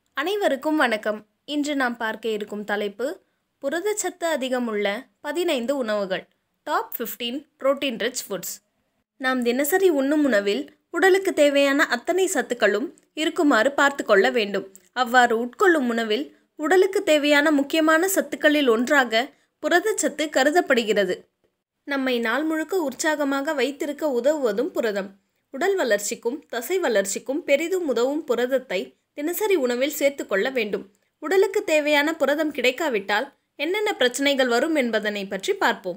அனைவருக்கும் வணக்கம் இன்று நாம் பார்க்க இருக்கும் தலைப்பு புரதச்சத்து அதிகமுள்ள பதினைந்து உணவுகள் டாப் 15 புரோட்டீன் ரிச் ஃபுட்ஸ் நாம் தினசரி உண்ணும் உணவில் உடலுக்கு தேவையான அத்தனை சத்துக்களும் இருக்குமாறு பார்த்து கொள்ள வேண்டும் அவ்வாறு உட்கொள்ளும் உணவில் உடலுக்கு தேவையான முக்கியமான சத்துக்களில் ஒன்றாக புரதச்சத்து கருதப்படுகிறது நம்மை நாள் முழுக்க உற்சாகமாக வைத்திருக்க உதவுவதும் புரதம் உடல் வளர்ச்சிக்கும் தசை வளர்ச்சிக்கும் பெரிதும் உதவும் புரதத்தை தினசரி உணவில் சேர்த்துக்கொள்ள வேண்டும் உடலுக்கு தேவையான புரதம் கிடைக்காவிட்டால் என்னென்ன பிரச்சனைகள் வரும் என்பதனை பற்றி பார்ப்போம்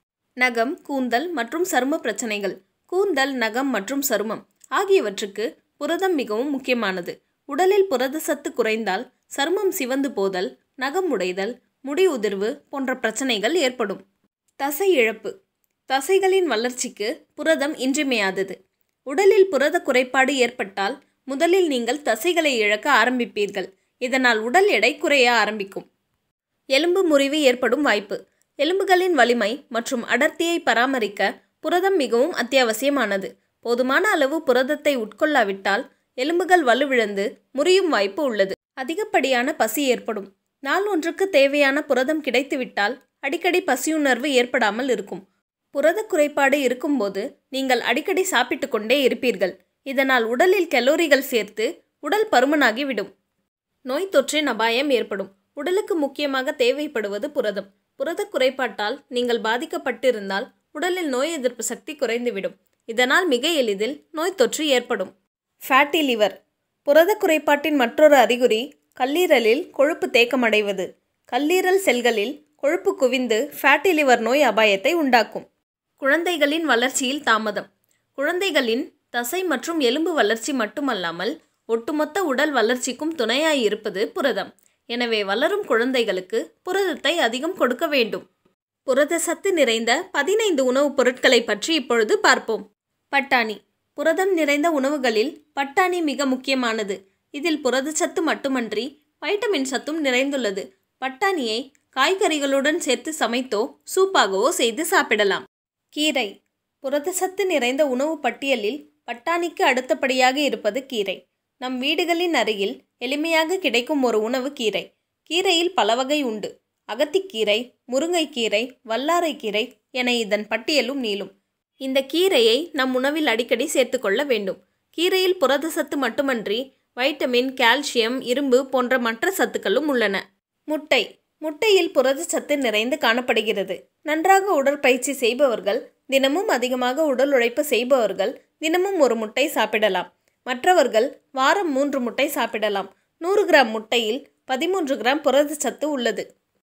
நகம் கூந்தல் மற்றும் சரும பிரச்சனைகள் கூந்தல் நகம் மற்றும் சருமம் ஆகியவற்றுக்கு புரதம் மிகவும் முக்கியமானது உடலில் புரத சத்து குறைந்தால் சருமம் சிவந்து போதல் நகம் உடைதல் முடி உதிர்வு போன்ற பிரச்சனைகள் ஏற்படும் தசை இழப்பு தசைகளின் வளர்ச்சிக்கு புரதம் இன்றியமையாதது உடலில் புரத குறைபாடு ஏற்பட்டால் முதலில் நீங்கள் தசைகளை இழக்க ஆரம்பிப்பீர்கள் இதனால் உடல் எடை குறைய ஆரம்பிக்கும் எலும்பு முறிவு ஏற்படும் வாய்ப்பு எலும்புகளின் வலிமை மற்றும் அடர்த்தியை பராமரிக்க புரதம் மிகவும் அத்தியாவசியமானது போதுமான அளவு புரதத்தை உட்கொள்ளாவிட்டால் எலும்புகள் வலுவிழந்து முறியும் வாய்ப்பு உள்ளது அதிகப்படியான பசி ஏற்படும் நாள் ஒன்றுக்கு தேவையான புரதம் கிடைத்துவிட்டால் அடிக்கடி பசியுணர்வு ஏற்படாமல் இருக்கும் புரத குறைபாடு இருக்கும்போது நீங்கள் அடிக்கடி சாப்பிட்டு கொண்டே இருப்பீர்கள் இதனால் உடலில் கலோரிகள் சேர்த்து உடல் பருமனாகிவிடும் நோய் தொற்றின் அபாயம் ஏற்படும் உடலுக்கு முக்கியமாக தேவைப்படுவது புரதம் புரத குறைபாட்டால் நீங்கள் பாதிக்கப்பட்டிருந்தால் உடலில் நோய் எதிர்ப்பு சக்தி குறைந்துவிடும் இதனால் மிக எளிதில் நோய் தொற்று ஏற்படும் ஃபேட்டி லிவர் புரத குறைபாட்டின் மற்றொரு அறிகுறி கல்லீரலில் கொழுப்பு தேக்கமடைவது கல்லீரல் செல்களில் கொழுப்பு குவிந்து ஃபேட்டி லிவர் நோய் அபாயத்தை உண்டாக்கும் குழந்தைகளின் வளர்ச்சியில் தாமதம் குழந்தைகளின் தசை மற்றும் எலும்பு வளர்ச்சி மட்டுமல்லாமல் ஒட்டுமொத்த உடல் வளர்ச்சிக்கும் துணையாய் இருப்பது புரதம் எனவே வளரும் குழந்தைகளுக்கு புரதத்தை அதிகம் கொடுக்க வேண்டும் புரத சத்து நிறைந்த பதினைந்து உணவுப் பொருட்களை பற்றி இப்பொழுது பார்ப்போம் பட்டாணி புரதம் நிறைந்த உணவுகளில் பட்டாணி மிக முக்கியமானது இதில் புரதச்சத்து மட்டுமன்றி வைட்டமின் சத்தும் நிறைந்துள்ளது பட்டாணியை காய்கறிகளுடன் சேர்த்து சமைத்தோ சூப்பாகவோ செய்து சாப்பிடலாம் கீரை புரதச்சத்து நிறைந்த உணவு பட்டியலில் பட்டாணிக்கு அடுத்தபடியாக இருப்பது கீரை நம் வீடுகளின் அருகில் எளிமையாக கிடைக்கும் ஒரு உணவு கீரை கீரையில் பல வகை உண்டு அகத்திக்கீரை முருங்கைக்கீரை வல்லாரைக்கீரை என இதன் பட்டியலும் நீளும் இந்த கீரையை நம் உணவில் அடிக்கடி சேர்த்துக்கொள்ள வேண்டும் கீரையில் புரத சத்து மட்டுமன்றி வைட்டமின் கால்சியம் இரும்பு போன்ற மற்ற சத்துக்களும் உள்ளன முட்டை முட்டையில் புரத சத்து நிறைந்து காணப்படுகிறது நன்றாக உடற்பயிற்சி செய்பவர்கள் தினமும் அதிகமாக உடல் உழைப்பு செய்பவர்கள் தினமும் ஒரு முட்டை சாப்பிடலாம் மற்றவர்கள் வாரம் மூன்று முட்டை சாப்பிடலாம் நூறு கிராம் முட்டையில் பதிமூன்று கிராம் புரதச்சத்து உள்ளது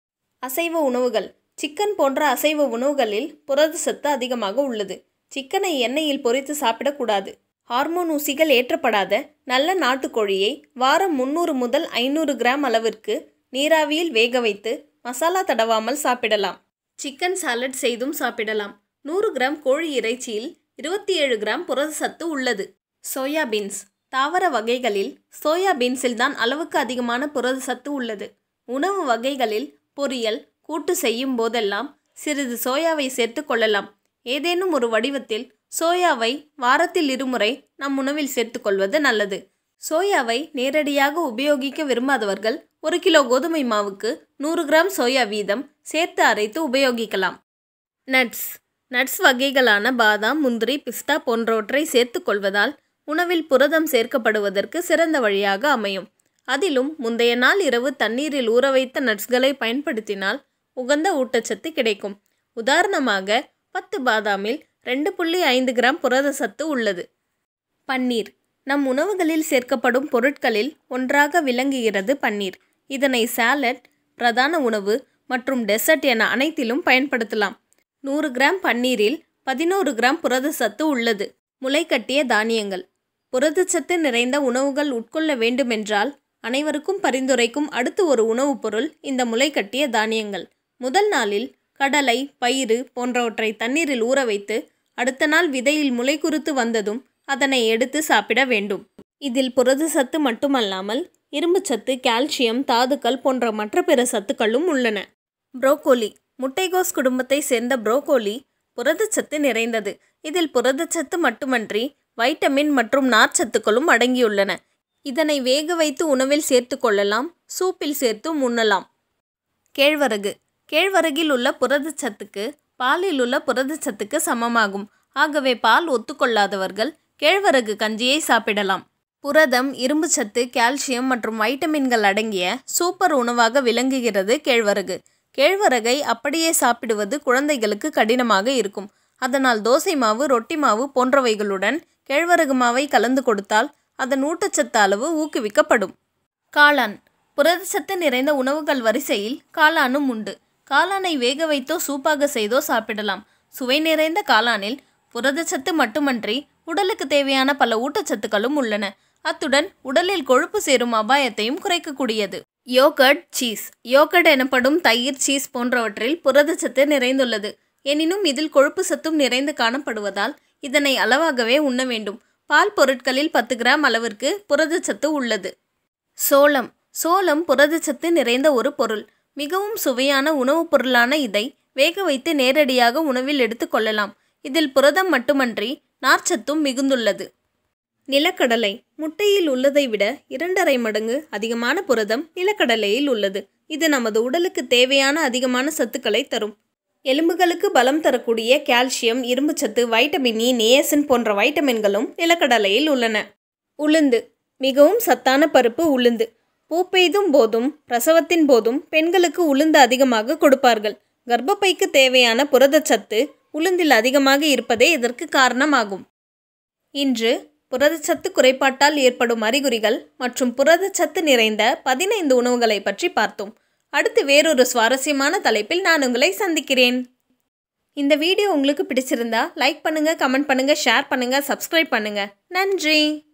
அசைவ உணவுகள் சிக்கன் போன்ற அசைவ உணவுகளில் புரதச்சத்து அதிகமாக உள்ளது சிக்கனை எண்ணெயில் பொரித்து சாப்பிடக்கூடாது ஹார்மோன் ஊசிகள் ஏற்றப்படாத நல்ல நாட்டுக்கோழியை வாரம் முந்நூறு முதல் ஐநூறு கிராம் அளவிற்கு நீராவியில் வேக வைத்து மசாலா தடவாமல் சாப்பிடலாம் சிக்கன் சாலட் செய்தும் சாப்பிடலாம் நூறு கிராம் கோழி இறைச்சியில் இருபத்தி ஏழு கிராம் புரதச்சத்து உள்ளது சோயா பீன்ஸ் தாவர வகைகளில் சோயா பீன்ஸில் தான் அளவுக்கு அதிகமான புரத சத்து உள்ளது உணவு வகைகளில் பொரியல் கூட்டு செய்யும் போதெல்லாம் சிறிது சோயாவை சேர்த்து கொள்ளலாம் ஏதேனும் ஒரு வடிவத்தில் சோயாவை வாரத்தில் இருமுறை நம் உணவில் சேர்த்துக்கொள்வது நல்லது சோயாவை நேரடியாக உபயோகிக்க விரும்பாதவர்கள் ஒரு கிலோ கோதுமை மாவுக்கு நூறு கிராம் சோயா வீதம் சேர்த்து அரைத்து உபயோகிக்கலாம் நட்ஸ் நட்ஸ் வகைகளான பாதாம் முந்திரி பிஸ்தா போன்றவற்றை சேர்த்துக்கொள்வதால் உணவில் புரதம் சேர்க்கப்படுவதற்கு சிறந்த வழியாக அமையும் அதிலும் முந்தைய நாள் இரவு தண்ணீரில் ஊற வைத்த நட்ஸ்களை பயன்படுத்தினால் உகந்த ஊட்டச்சத்து கிடைக்கும் உதாரணமாக பத்து பாதாமில் ரெண்டு புள்ளி ஐந்து கிராம் புரத சத்து உள்ளது பன்னீர் நம் உணவுகளில் சேர்க்கப்படும் பொருட்களில் ஒன்றாக விளங்குகிறது பன்னீர் இதனை சாலட் பிரதான உணவு மற்றும் டெசர்ட் என அனைத்திலும் பயன்படுத்தலாம் நூறு கிராம் பன்னீரில் பதினோரு கிராம் புரத சத்து உள்ளது முளைக்கட்டிய தானியங்கள் புரதச்சத்து நிறைந்த உணவுகள் உட்கொள்ள வேண்டுமென்றால் அனைவருக்கும் பரிந்துரைக்கும் அடுத்து ஒரு உணவுப் பொருள் இந்த முளைக்கட்டிய தானியங்கள் முதல் நாளில் கடலை பயிறு போன்றவற்றை தண்ணீரில் ஊற வைத்து அடுத்த நாள் விதையில் முளை குறுத்து வந்ததும் அதனை எடுத்து சாப்பிட வேண்டும் இதில் புரத சத்து மட்டுமல்லாமல் இரும்புச்சத்து கால்சியம் தாதுக்கள் போன்ற மற்ற பிற சத்துக்களும் உள்ளன புரோக்கோலி முட்டைகோஸ் குடும்பத்தை சேர்ந்த புரோக்கோலி புரதச்சத்து நிறைந்தது இதில் புரதச்சத்து மட்டுமன்றி வைட்டமின் மற்றும் நார்ச்சத்துக்களும் அடங்கியுள்ளன இதனை வேக வைத்து உணவில் சேர்த்து கொள்ளலாம் சூப்பில் சேர்த்து உண்ணலாம் கேழ்வரகு கேழ்வரகில் உள்ள புரதச்சத்துக்கு பாலில் உள்ள புரதச்சத்துக்கு சமமாகும் ஆகவே பால் ஒத்துக்கொள்ளாதவர்கள் கேழ்வரகு கஞ்சியை சாப்பிடலாம் புரதம் இரும்புச்சத்து கால்சியம் மற்றும் வைட்டமின்கள் அடங்கிய சூப்பர் உணவாக விளங்குகிறது கேழ்வரகு கேழ்வரகை அப்படியே சாப்பிடுவது குழந்தைகளுக்கு கடினமாக இருக்கும் அதனால் தோசை மாவு ரொட்டி மாவு போன்றவைகளுடன் கேழ்வரகு மாவை கலந்து கொடுத்தால் அதன் ஊட்டச்சத்து அளவு ஊக்குவிக்கப்படும் காளான் புரதச்சத்து நிறைந்த உணவுகள் வரிசையில் காளானும் உண்டு காளானை வேக வைத்தோ சூப்பாக செய்தோ சாப்பிடலாம் சுவை நிறைந்த காளானில் புரதச்சத்து மட்டுமன்றி உடலுக்கு தேவையான பல ஊட்டச்சத்துக்களும் உள்ளன அத்துடன் உடலில் கொழுப்பு சேரும் அபாயத்தையும் குறைக்கக்கூடியது யோகர்ட் சீஸ் யோகர்ட் எனப்படும் தயிர் சீஸ் போன்றவற்றில் புரதச்சத்து நிறைந்துள்ளது எனினும் இதில் கொழுப்பு சத்தும் நிறைந்து காணப்படுவதால் இதனை அளவாகவே உண்ண வேண்டும் பால் பொருட்களில் பத்து கிராம் அளவிற்கு புரதச்சத்து உள்ளது சோளம் சோளம் புரதச்சத்து நிறைந்த ஒரு பொருள் மிகவும் சுவையான உணவுப் பொருளான இதை வேக வைத்து நேரடியாக உணவில் எடுத்துக்கொள்ளலாம் இதில் புரதம் மட்டுமன்றி நார்ச்சத்தும் மிகுந்துள்ளது நிலக்கடலை முட்டையில் உள்ளதை விட இரண்டரை மடங்கு அதிகமான புரதம் நிலக்கடலையில் உள்ளது இது நமது உடலுக்கு தேவையான அதிகமான சத்துக்களை தரும் எலும்புகளுக்கு பலம் தரக்கூடிய கால்சியம் இரும்புச்சத்து வைட்டமின் இ நியசின் போன்ற வைட்டமின்களும் நிலக்கடலையில் உள்ளன உளுந்து மிகவும் சத்தான பருப்பு உளுந்து பூ பெய்தும் போதும் பிரசவத்தின் போதும் பெண்களுக்கு உளுந்து அதிகமாக கொடுப்பார்கள் கர்ப்பப்பைக்கு தேவையான புரதச்சத்து உளுந்தில் அதிகமாக இருப்பதே இதற்கு காரணமாகும் இன்று புரதச்சத்து குறைபாட்டால் ஏற்படும் அறிகுறிகள் மற்றும் புரதச்சத்து நிறைந்த பதினைந்து உணவுகளை பற்றி பார்த்தோம் அடுத்து வேறொரு சுவாரஸ்யமான தலைப்பில் நான் உங்களை சந்திக்கிறேன் இந்த வீடியோ உங்களுக்கு பிடிச்சிருந்தா லைக் பண்ணுங்க கமெண்ட் பண்ணுங்க ஷேர் பண்ணுங்க சப்ஸ்கிரைப் பண்ணுங்க நன்றி